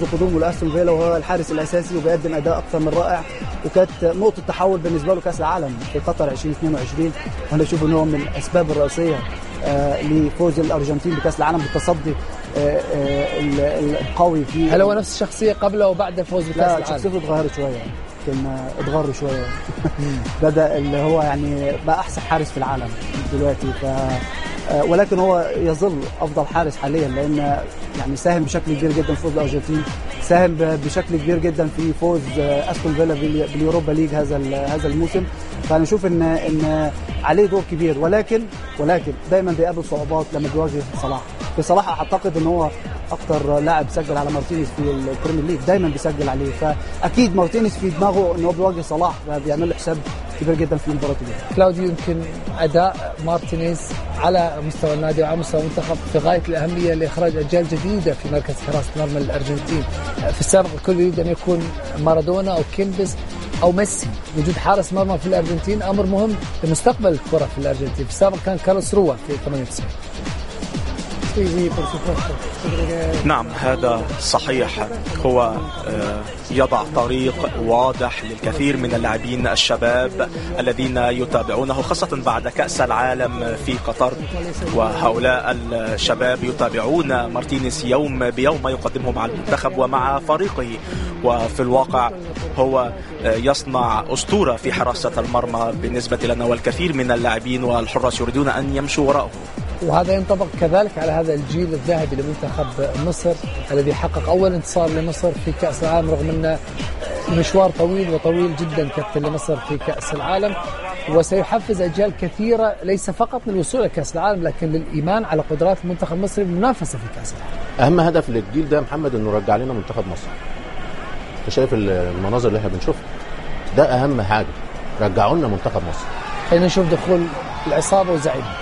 قدومه لاستون فيلا وهو الحارس الاساسي وبيقدم اداء اكثر من رائع وكانت نقطه تحول بالنسبه له كاس العالم في قطر 2022 وانا اشوف ان هو من الاسباب الرئيسيه آه، لفوز الارجنتين بكاس العالم بالتصدي آه، آه، ال- ال- القوي في هل هو نفس الشخصيه قبل وبعد الفوز بكاس لا العالم؟ شخصيته اتغيرت شويه يمكن اتغر شويه بدا اللي هو يعني بقى احسن حارس في العالم دلوقتي ف آه، ولكن هو يظل افضل حارس حاليا لان يعني ساهم بشكل كبير جدا في فوز الارجنتين ساهم ب- بشكل كبير جدا في فوز آه، استون فيلا بال- باليوروبا ليج هذا ال- هذا الموسم فانا اشوف ان ان عليه دور كبير ولكن ولكن دايما بيقابل صعوبات لما بيواجه صلاح في صلاح اعتقد ان هو اكتر لاعب سجل على مارتينيز في البريمير ليج دايما بيسجل عليه فاكيد مارتينيز في دماغه ان هو بيواجه صلاح فبيعمل له حساب كبير جدا في المباراه دي كلاوديو يمكن اداء مارتينيز على مستوى النادي وعلى مستوى المنتخب في غايه الاهميه لاخراج اجيال جديده في مركز حراسه مرمى الارجنتين. في السابق الكل يريد ان يكون مارادونا او كيمبز او ميسي، وجود حارس مرمى في الارجنتين امر مهم لمستقبل الكره في الارجنتين، في السابق كان كارلوس روا في 98. نعم هذا صحيح هو آه، يضع طريق واضح للكثير من اللاعبين الشباب الذين يتابعونه خاصة بعد كأس العالم في قطر وهؤلاء الشباب يتابعون مارتينيز يوم بيوم ما يقدمه مع المنتخب ومع فريقه وفي الواقع هو آه، يصنع أسطورة في حراسة المرمى بالنسبة لنا والكثير من اللاعبين والحراس يريدون أن يمشوا وراءه وهذا ينطبق كذلك على هذا الجيل الذهبي لمنتخب مصر الذي حقق اول انتصار لمصر في كاس العالم رغم انه مشوار طويل وطويل جدا كابتن لمصر في كاس العالم وسيحفز اجيال كثيره ليس فقط للوصول الى كاس العالم لكن للايمان على قدرات المنتخب المصري بالمنافسه في كاس العالم. اهم هدف للجيل ده يا محمد انه رجع لنا منتخب مصر انت شايف المناظر اللي احنا بنشوفها ده اهم حاجه رجعوا لنا منتخب مصر خلينا نشوف دخول العصابه وزعيمه.